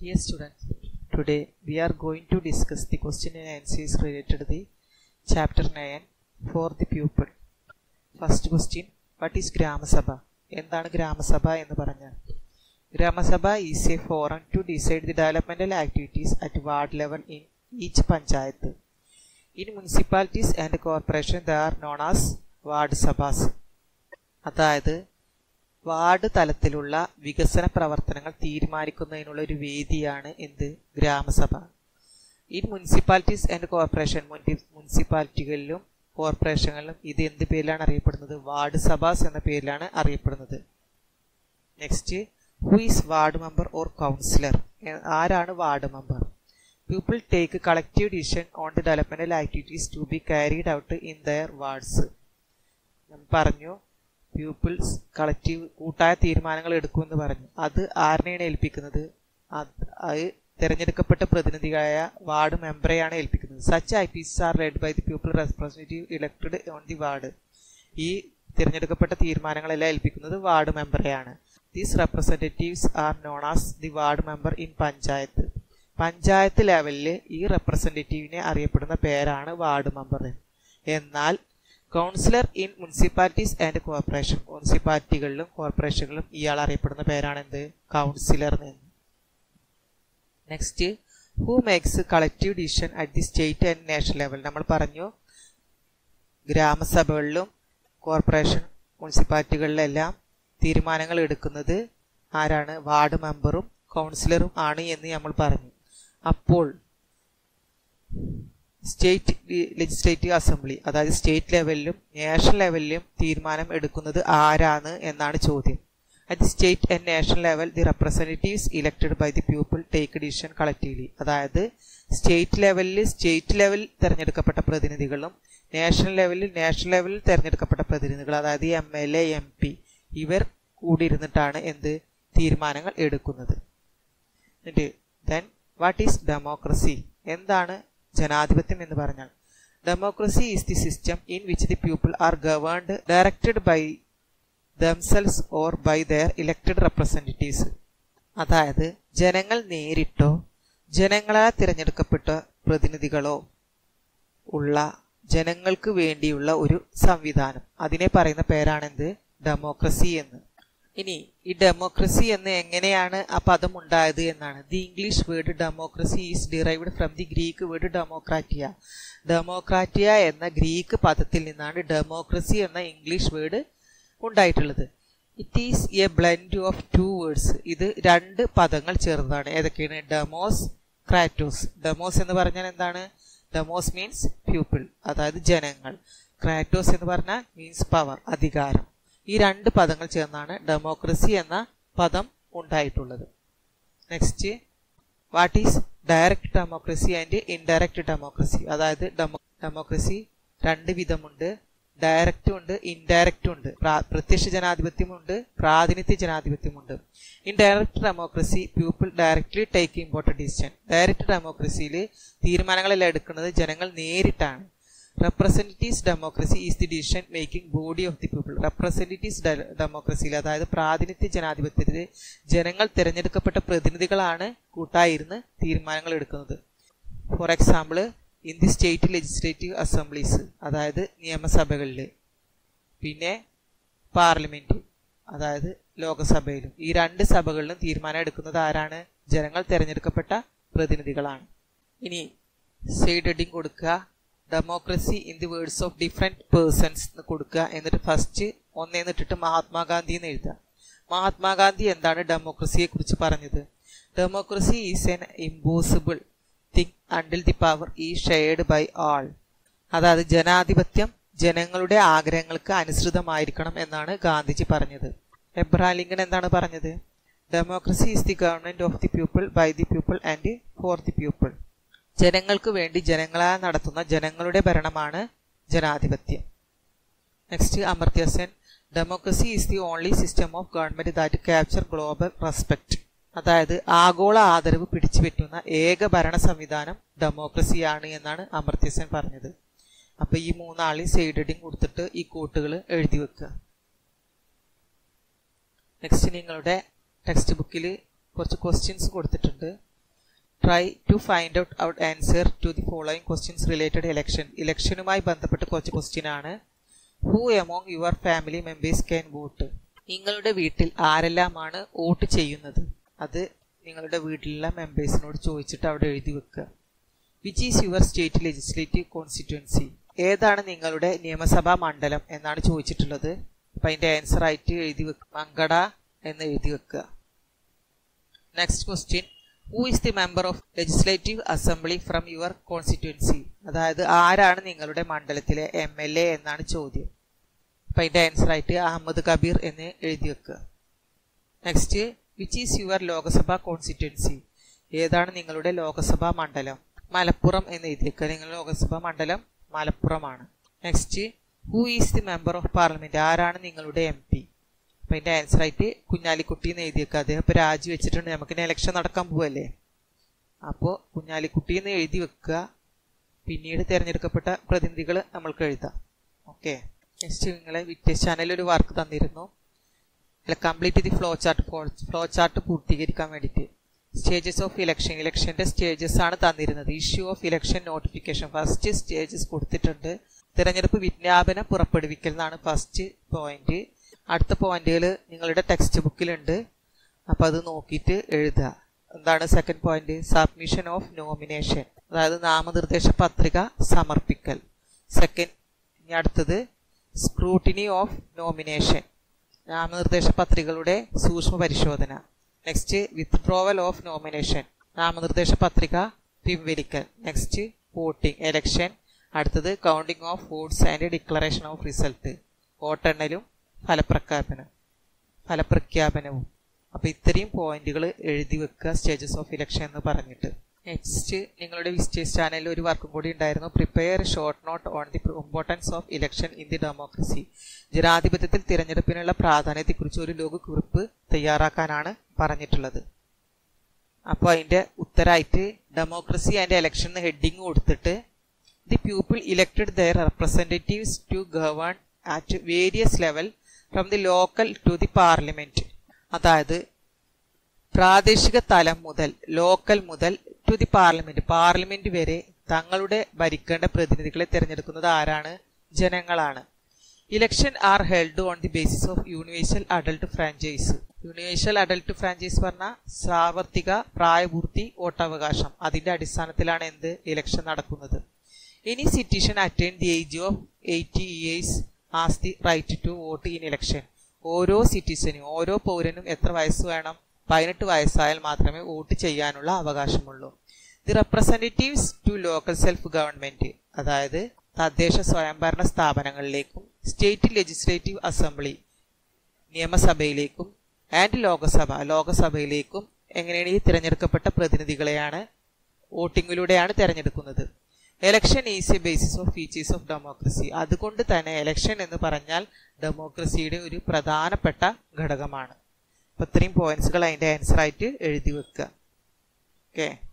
Dear students, today we are going to discuss the question and answers related to the chapter 9 for the pupil. First question, what is ഗ്രാമസഭ എന്താണ് ഗ്രാമസഭ എന്ന് പറഞ്ഞാൽ Gramasabha is a forum to decide the developmental activities at ward level in each panchayat in municipalities and corporation they are known as ward sabhas അതായത് ward തലത്തിലുള്ള വികസന പ്രവർത്തനങ്ങൾ തീരുമാനിക്കുന്നതിനുള്ള ഒരു വേദിയാണ് എന്ത് Gramasabha in municipalities and corporation മുനിസിപ്പാലിറ്റികളിലും കോർപ്പറേഷനുകളിലും ഇത് എന്ത് പേരിലാണ് അറിയപ്പെടുന്നത് വാർഡ് സഭാസ് എന്ന പേരിലാണ് അറിയപ്പെടുന്നത് next who is ward member or councillor ആരാണ് ward member people take collective decision on the developmental activities to be carried out in their wards പറഞ്ഞു പീപ്പിൾസ് കളക്റ്റീവ് കൂട്ടായ തീരുമാനങ്ങൾ എടുക്കുമെന്ന് പറഞ്ഞു അത് ആരിനെയാണ് ഏൽപ്പിക്കുന്നത് അത് തിരഞ്ഞെടുക്കപ്പെട്ട പ്രതിനിധിയായ വാർഡ് മെമ്പറെയാണ് ഏൽപ്പിക്കുന്നത് such activities are led by the people responsibility elected on the ward ഈ തിരഞ്ഞെടുക്കപ്പെട്ട തീരുമാനങ്ങളെല്ലാം ഏൽപ്പിക്കുന്നത് വാർഡ് മെമ്പറെയാണ് these representatives are known as the ward member in panchayat panchayat ലെവലിൽ ഈ റെപ്രസെൻറ്റേറ്റീവിനെ അറിയപ്പെടുന്ന പേരാണ് വാർഡ് മെമ്പർ എന്നാൽ councillor in municipalities and corporation മുനിസിപ്പാലിറ്റികളിലും കോർപ്പറേഷനുകളിലും ഇയാൾ അറിയപ്പെടുന്ന പേരാണ് എന്ത് കൗൺസിലർ എന്ന് next who makes collective decision at the state and national level നമ്മൾ പറഞ്ഞു ഗ്രാമസഭകളിലും കോർപ്പറേഷൻ മുനിസിപ്പാലിറ്റികളിലെല്ലാം തീരുമാനങ്ങൾ എടുക്കുന്നത് ആരാണ് വാർഡ് മെമ്പറും കൗൺസിലറും ആണ് എന്ന് നമ്മൾ പറഞ്ഞു അപ്പോൾ സ്റ്റേറ്റ് ലെജിസ്ലേറ്റീവ് അസംബ്ലി അതായത് സ്റ്റേറ്റ് ലെവലിലും നാഷണൽ ലെവലിലും തീരുമാനം എടുക്കുന്നത് ആരാണ് എന്നാണ് ചോദ്യം at the state and national level the representatives elected by the people take decision collectively അതായത് സ്റ്റേറ്റ് ലെവലിൽ സ്റ്റേറ്റ് ലെവലിൽ തിരഞ്ഞെടുക്കപ്പെട്ട പ്രതിനിധികളും നാഷണൽ ലെവലിൽ നാഷണൽ ലെവലിൽ തിരഞ്ഞെടുക്കപ്പെട്ട പ്രതിനിധികൾ അതായത് M L A M P ഇവർ കൂടിയിരുന്നിട്ടാണ് എന്ത് തീരുമാനങ്ങൾ എടുക്കുന്നത് ദെൻ വാട്ട് ഈസ് ഡെമോക്രസി എന്താണ് ജനാധിപത്യം എന്ന് പറഞ്ഞാൽ democracy is the system in which the people are governed directed by themselves or by their elected representatives അതായത് ജനങ്ങൾ നേരിട്ടോ ജനങ്ങളാൽ തിരഞ്ഞെടുക്കപ്പെട്ട പ്രതിനിധികളോ ഉള്ള ജനങ്ങൾക്ക് വേണ്ടിയുള്ള ഒരു സംവിധാനം അതിനെ പറയുന്ന പേരാണെന്ത് ഡെമോക്രസി എന്ന് ഇനി ഈ ഡെമോക്രസി എന്ന് എങ്ങനെയാണ് ആ പദം ഉണ്ടായത് എന്നാണ് the English word democracy is derived from the Greek word demokratia demokratia എന്ന ഗ്രീക്ക് പദത്തിൽ നിന്നാണ് ഡെമോക്രസി എന്ന ഇംഗ്ലീഷ് വേർഡ് ഉണ്ടായിട്ടുള്ളത് it is a blend of two words ഇത് രണ്ട് പദങ്ങൾ ചേർന്നതാണ് ഏതൊക്കെയാണ് ഡെമോസ് ക്രാറ്റോസ് ഡെമോസ് എന്ന് പറഞ്ഞാൽ എന്താണ് ഡെമോസ് മീൻസ് പീപ്പിൾ അതായത് ജനങ്ങൾ ക്രാറ്റോസ് എന്ന് പറഞ്ഞാൽ മീൻസ് പവർ അധികാരം ഈ രണ്ട് പദങ്ങൾ ചേർന്നാണ് ഡെമോക്രസി എന്ന പദം ഉണ്ടായിട്ടുള്ളത് next what is direct democracy and indirect democracy അതായത് ഡെമോക്രസി രണ്ട് വിധമുണ്ട് ഡയറക്റ്റും ഉണ്ട് ഇൻഡയറക്റ്റും ഉണ്ട് പ്രത്യക്ഷ ജനാധിപത്യമുണ്ട് പ്രാതിനിധ്യ ജനാധിപത്യമുണ്ട് indirect democracy people directly take important decision direct ഡെമോക്രസിയിൽ തീരുമാനങ്ങളെല്ലാം എടുക്കുന്നത് ജനങ്ങൾ നേരിട്ടാണ് representatives democracy is the decision making body of the people representatives ഡെമോക്രസിയിൽ അതായത് പ്രാതിനിധ്യ ജനാധിപത്യത്തിൽ ജനങ്ങൾ തിരഞ്ഞെടുക്കപ്പെട്ട പ്രതിനിധികളാണ് കൂട്ടായിരുന്ന് തീരുമാനങ്ങൾ എടുക്കുന്നത് for example in the state legislative assemblies അതായത് നിയമസഭകളിൽ പിന്നെ പാർലമെന്റ് അതായത് ലോകസഭയിലും ഈ രണ്ട് സഭകളിലും തീരുമാനം എടുക്കുന്നത് ആരാണ് ജനങ്ങൾ തിരഞ്ഞെടുക്കപ്പെട്ട പ്രതിനിധികളാണ് ഇനി സൈഡ് ഹെഡിങ് കൊടുക്കുക democracy in the words of different persons എന്ന് കൊടുക്കുക എന്നിട്ട് ഫസ്റ്റ് ഒന്നേന്ന് ഇട്ടിട്ട് മഹാത്മാഗാന്ധി എന്ന് എഴുതുക മഹാത്മാഗാന്ധി എന്താണ് ഡെമോക്രസിയെ കുറിച്ച് പറഞ്ഞത് democracy is an impossible thing until the power is shared by all അതായത് ജനാധിപത്യം ജനങ്ങളുടെ ആഗ്രഹങ്ങൾക്ക് അനുസൃതമായിരിക്കണം എന്നാണ് ഗാന്ധിജി പറഞ്ഞത് എബ്രഹാം ലിങ്കൺ എന്താണ് പറഞ്ഞത് democracy is the government of the people by the people and for the people ജനങ്ങൾക്ക് വേണ്ടി ജനങ്ങളാൽ നടത്തുന്ന ജനങ്ങളുടെ ഭരണമാണ് ജനാധിപത്യം next Amartya democracy is the only system of government that capture global respect അതായത് ആഗോള ആദരവ് പിടിച്ചുപറ്റുന്ന ഏക ഭരണ സംവിധാനം ഡെമോക്രസിയാണ് എന്നാണ് അമർത്യ പറഞ്ഞത് അപ്പൊ ഈ മൂന്നാളി സൈഡ് ഹെഡിങ് കൊടുത്തിട്ട് ഈ കൂട്ടുകൾ എഴുതി വെക്കുക നെക്സ്റ്റ് നിങ്ങളുടെ ടെക്സ്റ്റ് ബുക്കിൽ കുറച്ച് ക്വസ്റ്റ്യൻസ് കൊടുത്തിട്ടുണ്ട് try to find out out answer to the following questions related election ഇലക്ഷനുമായി ബന്ധപ്പെട്ട് കുറച്ച് ക്വസ്റ്റ്യൻ ആണ് who among your family members can vote നിങ്ങളുടെ വീട്ടിൽ ആരെല്ലാമാണ് വോട്ട് ചെയ്യുന്നത് അത് നിങ്ങളുടെ വീട്ടിലുള്ള മെമ്പേഴ്സിനോട് ചോദിച്ചിട്ട് അവിടെ എഴുതി വെക്കുക which is your state legislative constituency ഏതാണ് നിങ്ങളുടെ നിയമസഭാ മണ്ഡലം എന്നാണ് ചോദിച്ചിട്ടുള്ളത് അപ്പം അതിൻ്റെ ആൻസർ ആയിട്ട് എഴുതി വെക്കുക മങ്കട എന്ന് എഴുതി വെക്കുക next question who is the member of legislative assembly from your constituency അതായത് ആരാണ് നിങ്ങളുടെ മണ്ഡലത്തിലെ എം എൽ എ എന്നാണ് ചോദ്യം അപ്പം അതിൻ്റെ ആൻസർ ആയിട്ട് അഹമ്മദ് കബീർ എന്ന് എഴുതി വെക്കുക next which is your Lok Sabha constituency ഏതാണ് നിങ്ങളുടെ ലോകസഭാ മണ്ഡലം മലപ്പുറം എന്ന് എഴുതി വെക്കുക നിങ്ങളുടെ ലോകസഭാ മണ്ഡലം മലപ്പുറമാണ് next who is the member of parliament ആരാണ് നിങ്ങളുടെ എം പി അപ്പം അതിൻ്റെ ആൻസർ ആയിട്ട് കുഞ്ഞാലിക്കുട്ടി എന്ന് എഴുതി വെക്കുക അദ്ദേഹം ഇപ്പോൾ രാജി വെച്ചിട്ടുണ്ട് നമുക്കിനി ഇലക്ഷൻ നടക്കാൻ പോവല്ലേ അപ്പോൾ കുഞ്ഞാലിക്കുട്ടി എന്ന് എഴുതി വെക്കുക പിന്നീട് തിരഞ്ഞെടുക്കപ്പെട്ട പ്രതിനിധികൾ നമ്മൾക്ക് എഴുതാം ഓക്കെ നെക്സ്റ്റ് നിങ്ങളെ വിറ്റേസ് ചാനലിൽ ഒരു വർക്ക് തന്നിരുന്നു അല്ല complete the flow chart flow chart പൂർത്തീകരിക്കാൻ വേണ്ടിയിട്ട് സ്റ്റേജസ് ഓഫ് ഇലക്ഷൻ ഇലക്ഷന്റെ സ്റ്റേജസ് ആണ് തന്നിരുന്നത് issue of election notification first stages കൊടുത്തിട്ടുണ്ട് തിരഞ്ഞെടുപ്പ് വിജ്ഞാപനം പുറപ്പെടുവിക്കൽ എന്നാണ് ഫസ്റ്റ് പോയിന്റ് അടുത്ത പോയിന്റുകൾ നിങ്ങളുടെ ടെക്സ്റ്റ് ബുക്കിലുണ്ട് അപ്പോൾ അത് നോക്കിയിട്ട് എഴുതുക എന്താണ് second point submission of nomination അതായത് നാമനിർദ്ദേശ പത്രിക സമർപ്പിക്കൽ സെക്കൻഡ് ഇനി അടുത്തത് സ്ക്രൂട്ടിനി ഓഫ് നോമിനേഷൻ നാമനിർദ്ദേശ പത്രികകളുടെ സൂക്ഷ്മ പരിശോധന നെക്സ്റ്റ് വിത്ഡ്രോവൽ ഓഫ് നോമിനേഷൻ നാമനിർദ്ദേശ പത്രിക പിൻവലിക്കൽ നെക്സ്റ്റ് വോട്ടിംഗ് എലക്ഷൻ അടുത്തത് counting of votes and declaration of result വോട്ടെണ്ണലും ഫലപ്രഖ്യാപനം ഫലപ്രഖ്യാപനവും അപ്പോൾ ഇത്രയും പോയിന്റുകൾ എഴുതി വെക്കുക സ്റ്റേജസ് ഓഫ് ഇലക്ഷൻ എന്ന് പറഞ്ഞിട്ട് നെക്സ്റ്റ് നിങ്ങളുടെ വിസ്റ്റേഴ്സ് ചാനലിൽ ഒരു വർക്കും കൂടി ഉണ്ടായിരുന്നു prepare short note on the importance of election in the democracy ജനാധിപത്യത്തിൽ തിരഞ്ഞെടുപ്പിനുള്ള പ്രാധാന്യത്തെക്കുറിച്ച് ഒരു ലോക കുറിപ്പ് തയ്യാറാക്കാനാണ് പറഞ്ഞിട്ടുള്ളത് അപ്പോൾ അതിൻ്റെ ഉത്തരമായിട്ട് ഡെമോക്രസി ആൻഡ് ഇലക്ഷൻ എന്ന് ഹെഡിങ് കൊടുത്തിട്ട് the people elected their representatives to govern at various level from the local to the parliament അതായത് പ്രാദേശിക തലം മുതൽ ലോക്കൽ മുതൽ ടു ദി പാർലമെന്റ് പാർലമെന്റ് വരെ തങ്ങളുടെ ഭരിക്കേണ്ട പ്രതിനിധികളെ തിരഞ്ഞെടുക്കുന്നത് ആരാണ് ജനങ്ങളാണ് election are held on the basis of universal adult franchise universal adult franchise പറഞ്ഞ സാർവത്രിക പ്രായപൂർത്തി വോട്ടവകാശം അതിന്റെ അടിസ്ഥാനത്തിലാണ് എന്ത് ഇലക്ഷൻ നടക്കുന്നത് any citizen attain the age of eighty years as the right to vote in election ഓരോ സിറ്റിസനും ഓരോ പൗരനും എത്ര വയസ്സ് വേണം പതിനെട്ട് വയസ്സായാൽ മാത്രമേ വോട്ട് ചെയ്യാനുള്ള അവകാശമുള്ളൂ the representatives to local self government അതായത് തദ്ദേശ സ്വയംഭരണ സ്ഥാപനങ്ങളിലേക്കും state legislative assembly നിയമസഭയിലേക്കും and Lok Sabha ലോകസഭയിലേക്കും എങ്ങനെയാണ് ഈ തിരഞ്ഞെടുക്കപ്പെട്ട പ്രതിനിധികളെയാണ് വോട്ടിങ്ങിലൂടെയാണ് തിരഞ്ഞെടുക്കുന്നത് election is A basis of features of democracy അതുകൊണ്ട് തന്നെ എലക്ഷൻ എന്ന് പറഞ്ഞാൽ ഡെമോക്രസിയുടെ ഒരു പ്രധാനപ്പെട്ട ഘടകമാണ് അപ്പോൾ ഇത്രയും പോയിന്റ്സുകൾ അതിൻ്റെ ആൻസർ ആയിട്ട് എഴുതി വെക്കുക ഓക്കെ